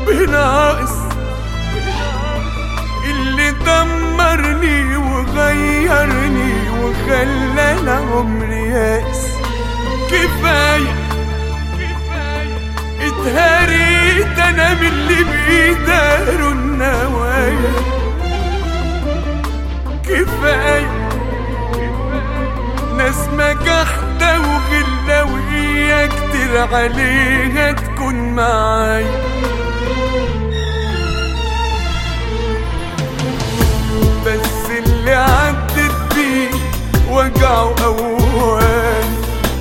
بناقص اللي دمرني وغيرني وخلى عمري ياس كفاية اتهريت انا من اللي بيداروا النوايا كفاية ناس مجحدة وغلة وإياك كتير عليها تكون معايا بس اللي عدت بيه وجعه أوان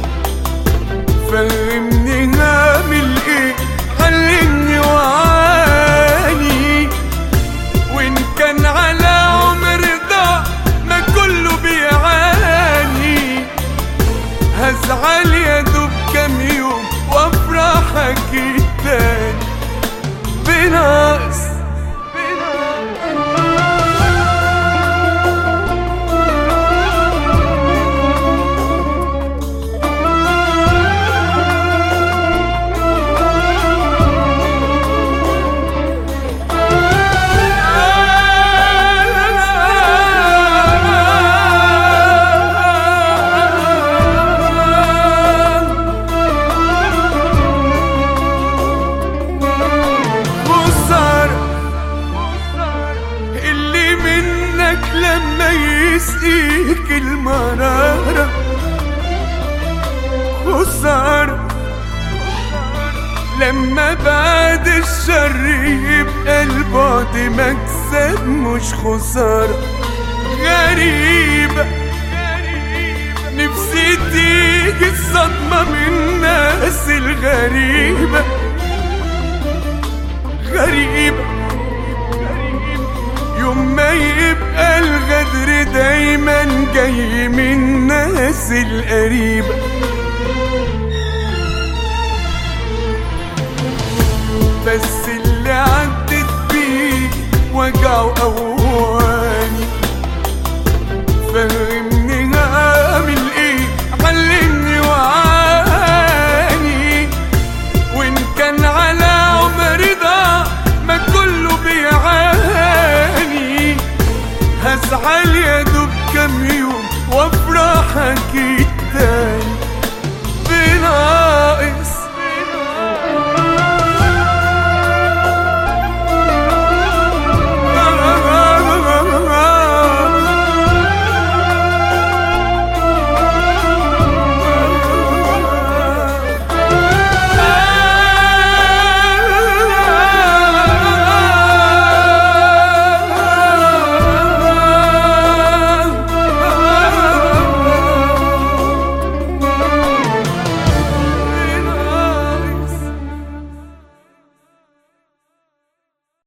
فهمني هعمل ايه علمني وعاني وان كان على عمر ضاع ما كله بيعاني هزعل يا دوب كام يوم وافرح اكيد تاني بناقص خسارة اللي منك لما يسقيك المرارة خسارة لما بعد الشر يبقى البعد مكسب مش خسارة غريبة نفسي تيجي الصدمة من الناس الغريبة غريبة يوم ما يبقى الغدر دايما جاي من الناس القريبة بس اللي عدت بيه وجعه أول